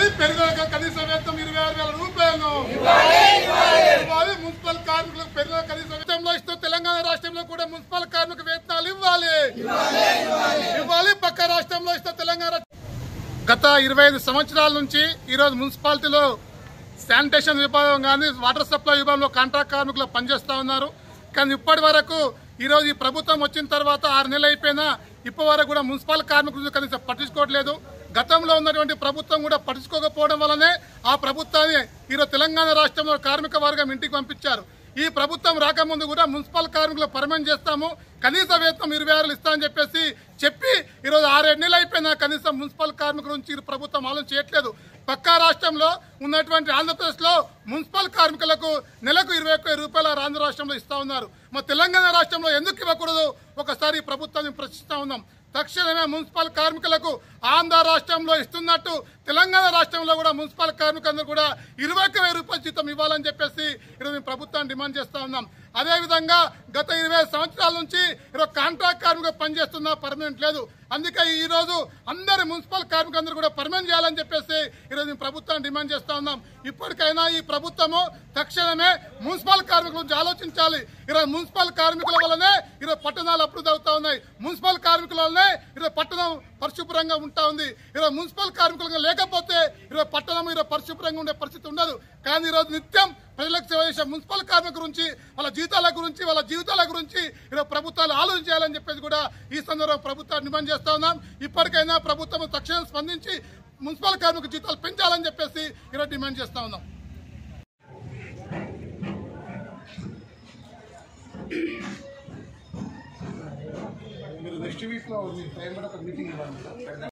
పెరిగిన కనీస వేతనం ఇరవై ఆరు వేల రూపాయలు ఇవ్వాలి మున్సిపల్ కార్మికులకు పెరిగిన కనీస వేతనంలో ఇస్తూ తెలంగాణ రాష్ట్రంలో కూడా మున్సిపల్ కార్మిక వేతనాలు ఇవ్వాలి ఇవ్వాలి పక్క రాష్ట్రంలో ఇస్తూ తెలంగాణ గత ఇరవై ఐదు సంవత్సరాల నుంచి ఈరోజు మున్సిపాలిటీలో శానిటేషన్ విభాగం కానీ వాటర్ సప్లై విభాగంలో కాంట్రాక్ట్ కార్మికులు పనిచేస్తూ ఉన్నారు కానీ ఇప్పటి వరకు ఈరోజు ఈ ప్రభుత్వం వచ్చిన తర్వాత ఆరు నెలలు అయిపోయినా ఇప్పటి వరకు కూడా మున్సిపల్ కార్మికులు కనీసం పట్టించుకోవట్లేదు గతంలో ఉన్నటువంటి ప్రభుత్వం కూడా పట్టించుకోకపోవడం వల్లనే ఆ ప్రభుత్వాన్ని ఈరోజు తెలంగాణ రాష్ట్రంలో కార్మిక వర్గం ఇంటికి పంపించారు ఈ ప్రభుత్వం రాకముందు కూడా మున్సిపల్ కార్మికులు పర్మనెంట్ చేస్తాము కనీస వేతనం ఇరవై ఆరులు ఇస్తామని చెప్పేసి చెప్పి ఈరోజు ఆరేడు నెలలు అయిపోయినా కనీసం మున్సిపల్ కార్మికుల నుంచి ఈ ప్రభుత్వం ఆలోచన చేయట్లేదు పక్కా రాష్ట్రంలో ఉన్నటువంటి ఆంధ్రప్రదేశ్లో మున్సిపల్ కార్మికులకు నెలకు ఇరవై ఒక్క రూపాయల ఆంధ్ర రాష్ట్రంలో ఇస్తా ఉన్నారు మా తెలంగాణ రాష్ట్రంలో ఎందుకు ఇవ్వకూడదు ఒకసారి ఈ ప్రభుత్వాన్ని ప్రశ్నిస్తా ఉన్నాం తక్షణమే మున్సిపల్ కార్మికులకు ఆంధ్ర రాష్ట్రంలో ఇస్తున్నట్టు తెలంగాణ రాష్ట్రంలో కూడా మున్సిపల్ కార్మికులందరూ కూడా ఇరవై ఒక్క వెయ్యి రూపాయల జీతం ఇవ్వాలని చెప్పేసి ఈరోజు మేము ప్రభుత్వాన్ని డిమాండ్ చేస్తా ఉన్నాం అదేవిధంగా గత ఇరవై సంవత్సరాల నుంచి ఈరోజు కాంట్రాక్ట్ కార్మికులు పనిచేస్తున్నా పర్మనెంట్ లేదు అందుకే ఈ రోజు అందరి మున్సిపల్ కార్మికులందరూ కూడా పర్మనెంట్ చేయాలని చెప్పేసి ఈరోజు మేము ప్రభుత్వాన్ని డిమాండ్ చేస్తా ఉన్నాం ఇప్పటికైనా ఈ ప్రభుత్వము తక్షణమే మున్సిపల్ కార్మికుల గురించి ఆలోచించాలి ఈరోజు మున్సిపల్ కార్మికుల వల్లనే ఈరోజు పట్టణాలు అభివృద్ధి అవుతా ఉన్నాయి మున్సిపల్ కార్మికుల వల్లనే ఈరోజు పట్టణం పరిశుభ్రంగా ఉంటా ఉంది ఈరోజు మున్సిపల్ కార్మికులుగా లేకపోతే ఈరోజు పట్టణం ఈరోజు పరిశుభ్రంగా ఉండే పరిస్థితి ఉండదు కానీ ఈరోజు నిత్యం ప్రజలకు సేవ చేసే మున్సిపల్ కార్మికుల గురించి వాళ్ళ జీతాల గురించి వాళ్ళ జీవితాల గురించి ఈరోజు ప్రభుత్వాలు ఆలోచన చేయాలని చెప్పేసి కూడా ఈ సందర్భంగా ప్రభుత్వాన్ని డిమాండ్ చేస్తా ఉన్నాం ఇప్పటికైనా ప్రభుత్వం తక్షణం స్పందించి మున్సిపల్ కార్మిక జీతాలు పెంచాలని చెప్పేసి ఈరోజు డిమాండ్ చేస్తా ఉన్నాం మీరు నెక్స్ట్ వీక్ లో మీ టైం ఒక మీటింగ్ ఇవ్వాలి